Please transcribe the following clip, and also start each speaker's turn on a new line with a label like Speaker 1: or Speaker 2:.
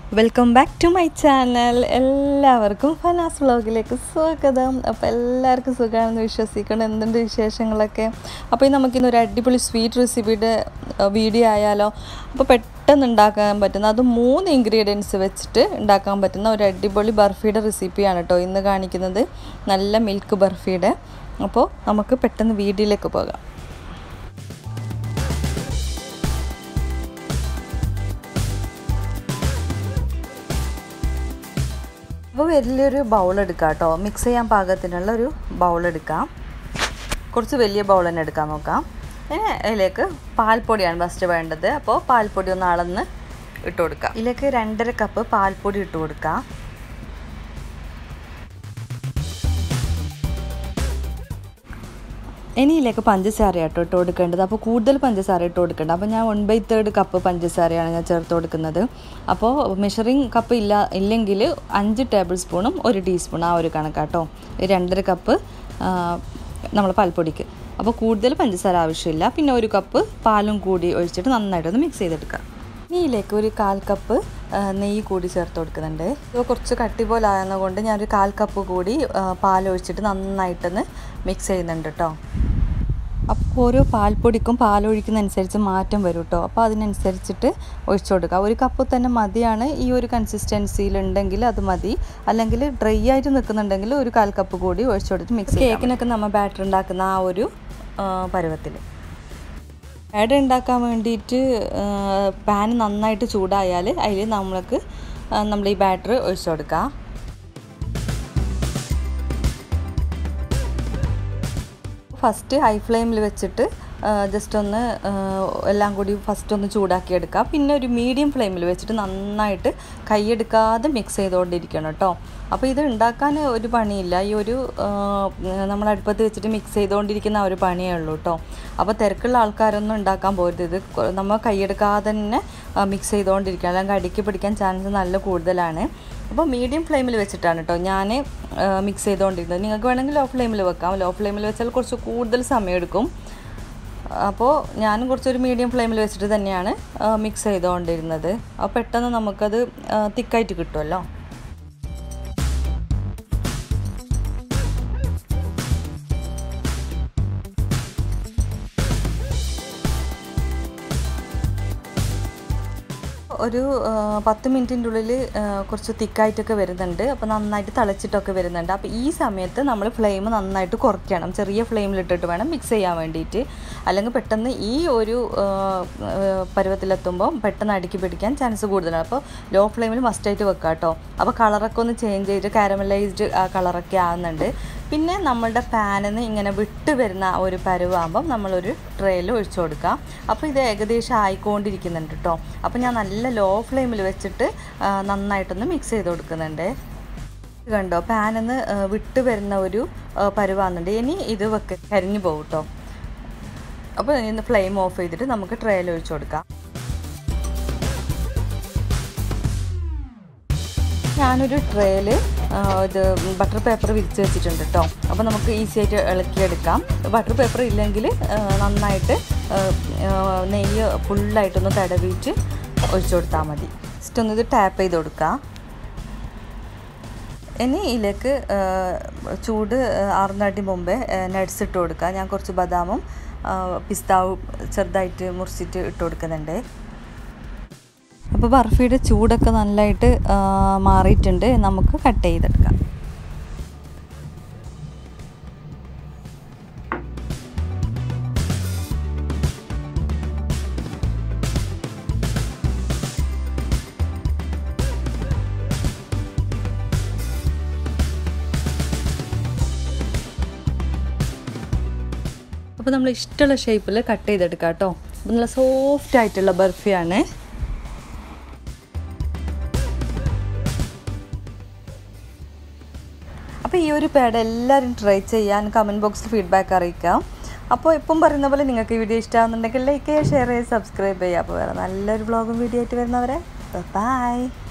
Speaker 1: welcome back to my channel എല്ലാവർക്കും ഫനാസ് വ്ളോഗിലേക്ക് സ്വാഗതം അപ്പോൾ എല്ലാവർക്കും സുഖമാണെന്ന് വിശ്വസിക്കണം എന്തുണ്ട് വിശേഷങ്ങളൊക്കെ അപ്പോൾ ഇന്ന് നമുക്കിന്ന് ഒരു അടിപൊളി സ്വീറ്റ് റെസിപ്പിയുടെ വീഡിയോ ആയാലോ അപ്പോൾ പെട്ടെന്ന് ഉണ്ടാക്കാൻ പറ്റുന്ന അത് മൂന്ന് ഇൻഗ്രീഡിയൻസ് വെച്ചിട്ട് ഉണ്ടാക്കാൻ പറ്റുന്ന ഒരു അടിപൊളി ബർഫിയുടെ റെസിപ്പിയാണ് കേട്ടോ ഇന്ന് കാണിക്കുന്നത് നല്ല മിൽക്ക് ബർഫിയുടെ അപ്പോൾ നമുക്ക് പെട്ടെന്ന് വീഡിയോയിലേക്ക് പോകാം അപ്പോൾ വലിയൊരു ബൗൾ എടുക്കാം കേട്ടോ മിക്സ് ചെയ്യാൻ പാകത്തിനുള്ള ഒരു ബൗൾ എടുക്കാം കുറച്ച് വലിയ ബൗൾ തന്നെ എടുക്കാൻ നോക്കാം ഇനി അതിലേക്ക് പാൽപ്പൊടിയാണ് ഫസ്റ്റ് വേണ്ടത് അപ്പോൾ പാൽപ്പൊടി ഒന്ന് അളന്ന് ഇട്ട് കൊടുക്കാം ഇതിലേക്ക് രണ്ടര കപ്പ് പാൽപ്പൊടി ഇട്ട് കൊടുക്കാം ഇനി ഇതിലേക്ക് പഞ്ചസാര കേട്ടോ ഇട്ട് കൊടുക്കേണ്ടത് അപ്പോൾ കൂടുതൽ പഞ്ചസാര ഇട്ട് കൊടുക്കേണ്ടത് അപ്പോൾ ഞാൻ വൺ ബൈ തേർഡ് കപ്പ് പഞ്ചസാരയാണ് ഞാൻ ചേർത്ത് കൊടുക്കുന്നത് അപ്പോൾ മെഷറിങ് കപ്പ് ഇല്ല ഇല്ലെങ്കിൽ അഞ്ച് ടേബിൾ സ്പൂണും ഒരു ടീസ്പൂൺ ആ ഒരു കണക്കാട്ടോ രണ്ടര കപ്പ് നമ്മൾ പാൽപ്പൊടിക്ക് അപ്പോൾ കൂടുതൽ പഞ്ചസാര ആവശ്യമില്ല പിന്നെ ഒരു കപ്പ് പാലും കൂടി ഒഴിച്ചിട്ട് നന്നായിട്ടൊന്ന് മിക്സ് ചെയ്തെടുക്കുക ഇനി ഇതിലേക്ക് ഒരു കാൽ കപ്പ് നെയ്യ് കൂടി ചേർത്ത് കൊടുക്കുന്നുണ്ട് ഇത് കുറച്ച് കട്ടി പോലെ ആയതുകൊണ്ട് ഞാനൊരു കാൽ കപ്പ് കൂടി പാലൊഴിച്ചിട്ട് നന്നായിട്ടൊന്ന് മിക്സ് ചെയ്യുന്നുണ്ട് കേട്ടോ അപ്പോൾ ഓരോ പാൽപ്പൊടിക്കും പാലൊഴിക്കുന്നതനുസരിച്ച് മാറ്റം വരും കേട്ടോ അപ്പോൾ അതിനനുസരിച്ചിട്ട് ഒഴിച്ചു കൊടുക്കുക ഒരു കപ്പ് തന്നെ മതിയാണ് ഈ ഒരു കൺസിസ്റ്റൻസിയിൽ ഉണ്ടെങ്കിൽ അത് മതി അല്ലെങ്കിൽ ഡ്രൈ ആയിട്ട് നിൽക്കുന്നുണ്ടെങ്കിൽ ഒരു കാൽ കപ്പ് കൂടി ഒഴിച്ചു കൊടുത്ത് മിക്സ് കേക്കിനൊക്കെ നമ്മൾ ബാറ്റർ ഉണ്ടാക്കുന്ന ആ ഒരു പരുവത്തിൽ ബാറ്റർ ഉണ്ടാക്കാൻ വേണ്ടിയിട്ട് പാൻ നന്നായിട്ട് ചൂടായാൽ അതിൽ നമ്മൾക്ക് നമ്മൾ ഈ ബാറ്റർ ഒഴിച്ചു കൊടുക്കുക ഫസ്റ്റ് ഹൈ ഫ്ലെയിമിൽ വെച്ചിട്ട് ജസ്റ്റ് ഒന്ന് എല്ലാം കൂടി ഫസ്റ്റ് ഒന്ന് ചൂടാക്കി എടുക്കുക പിന്നെ ഒരു മീഡിയം ഫ്ലെയിമിൽ വെച്ചിട്ട് നന്നായിട്ട് കൈയെടുക്കാതെ മിക്സ് ചെയ്തുകൊണ്ടിരിക്കണം കേട്ടോ അപ്പോൾ ഇത് ഉണ്ടാക്കാൻ ഒരു പണിയില്ല ഈ ഒരു നമ്മൾ അടുപ്പത്ത് വെച്ചിട്ട് മിക്സ് ചെയ്തുകൊണ്ടിരിക്കുന്ന ഒരു പണിയേ ഉള്ളൂ കേട്ടോ അപ്പോൾ തിരക്കുള്ള ആൾക്കാരൊന്നും ഉണ്ടാക്കാൻ പോരുത് ഇത് നമ്മൾ കൈയെടുക്കാതെ തന്നെ മിക്സ് ചെയ്തുകൊണ്ടിരിക്കുക അല്ലെങ്കിൽ അടിക്ക് പിടിക്കാൻ ചാൻസ് നല്ല കൂടുതലാണ് അപ്പോൾ മീഡിയം ഫ്ലെയിമിൽ വെച്ചിട്ടാണ് കേട്ടോ ഞാൻ മിക്സ് ചെയ്തുകൊണ്ടിരുന്നത് നിങ്ങൾക്ക് വേണമെങ്കിൽ ലോ ഫ്ലെയിമിൽ വെക്കാം ലോ ഫ്ലെയിമിൽ വെച്ചാൽ കുറച്ച് കൂടുതൽ സമയം എടുക്കും അപ്പോൾ ഞാനും കുറച്ചൊരു മീഡിയം ഫ്ലെയിമിൽ വെച്ചിട്ട് തന്നെയാണ് മിക്സ് ചെയ്തുകൊണ്ടിരുന്നത് അപ്പോൾ പെട്ടെന്ന് നമുക്കത് തിക്കായിട്ട് കിട്ടുമല്ലോ ഒരു പത്ത് മിനിറ്റിൻ്റെ ഉള്ളിൽ കുറച്ച് തിക്കായിട്ടൊക്കെ വരുന്നുണ്ട് അപ്പോൾ നന്നായിട്ട് തിളച്ചിട്ടൊക്കെ വരുന്നുണ്ട് അപ്പോൾ ഈ സമയത്ത് നമ്മൾ ഫ്ലെയിം നന്നായിട്ട് കുറയ്ക്കണം ചെറിയ ഫ്ലെയിമിലിട്ടിട്ട് വേണം മിക്സ് ചെയ്യാൻ വേണ്ടിയിട്ട് അല്ലെങ്കിൽ പെട്ടെന്ന് ഈ ഒരു പരുവത്തിലെത്തുമ്പോൾ പെട്ടെന്ന് അടുക്കി പിടിക്കാൻ ചാൻസ് കൂടുതലാണ് അപ്പോൾ ലോ ഫ്ലെയിമിൽ മസ്റ്റായിട്ട് വെക്കുക കേട്ടോ അപ്പോൾ കളറൊക്കെ ഒന്ന് ചേഞ്ച് ചെയ്തിട്ട് കാരമലൈസ്ഡ് കളറൊക്കെ ആകുന്നുണ്ട് പിന്നെ നമ്മളുടെ പാനിൽ നിന്ന് ഇങ്ങനെ വിട്ട് വരുന്ന ഒരു പരുവാകുമ്പം നമ്മളൊരു ട്രേയിൽ ഒഴിച്ചു കൊടുക്കുക അപ്പോൾ ഇത് ഏകദേശം ആയിക്കൊണ്ടിരിക്കുന്നുണ്ട് കേട്ടോ അപ്പോൾ ഞാൻ നല്ല ലോ ഫ്ലെയിമിൽ വെച്ചിട്ട് നന്നായിട്ടൊന്ന് മിക്സ് ചെയ്ത് കൊടുക്കുന്നുണ്ട് കണ്ടോ പാനിൽ നിന്ന് വിട്ട് വരുന്ന ഒരു പരുവാകുന്നുണ്ട് ഇനി ഇത് വെക്ക കരിഞ്ഞു പോകും കേട്ടോ അപ്പോൾ ഇന്ന് ഫ്ലെയിം ഓഫ് ചെയ്തിട്ട് നമുക്ക് ട്രേയിൽ ഒഴിച്ചു കൊടുക്കാം ഞാനൊരു ട്രേയിൽ ഇത് ബട്ടർ പേപ്പർ വിരിച്ച് വെച്ചിട്ടുണ്ട് കേട്ടോ അപ്പോൾ നമുക്ക് ഈസി ആയിട്ട് ഇളക്കിയെടുക്കാം ബട്ടർ പേപ്പർ ഇല്ലെങ്കിൽ നന്നായിട്ട് നെയ്യ് ഫുള്ളായിട്ടൊന്ന് തടവിയിട്ട് ഒഴിച്ചു കൊടുത്താൽ മതി ജസ്റ്റ് ഒന്ന് ഇത് ടാപ്പ് ചെയ്ത് കൊടുക്കുക ഇനി ഇതിലേക്ക് ചൂട് ആറുന്നാട്ടി മുമ്പേ നട്ട്സ് ഇട്ട് കൊടുക്കുക ഞാൻ കുറച്ച് ബദാമും പിസ്താവും ചെറുതായിട്ട് മുറിച്ചിട്ട് ഇട്ട് കൊടുക്കുന്നുണ്ട് അപ്പോൾ ബർഫിയുടെ ചൂടൊക്കെ നല്ലതായിട്ട് മാറിയിട്ടുണ്ട് നമുക്ക് കട്ട് ചെയ്തെടുക്കാം അപ്പോൾ നമ്മൾ ഇഷ്ടമുള്ള ഷേപ്പിൽ കട്ട് ചെയ്തെടുക്കാം കേട്ടോ അപ്പോൾ നല്ല സോഫ്റ്റ് ആയിട്ടുള്ള ബർഫിയാണ് അപ്പോൾ ഈ ഒരു പാഡ് എല്ലാവരും ട്രൈ ചെയ്യാൻ കമൻറ്റ് ബോക്സിൽ ഫീഡ്ബാക്ക് അറിയിക്കാം അപ്പോൾ ഇപ്പം പറയുന്ന പോലെ നിങ്ങൾക്ക് ഈ വീഡിയോ ഇഷ്ടമാകുന്നുണ്ടെങ്കിൽ ലൈക്ക് ചെയ്യുക ഷെയർ ചെയ്യുക സബ്സ്ക്രൈബ് ചെയ്യുക അപ്പോൾ വേറെ നല്ലൊരു വ്ളോഗും വീഡിയോ ആയിട്ട് വരുന്നവരെ ബൈ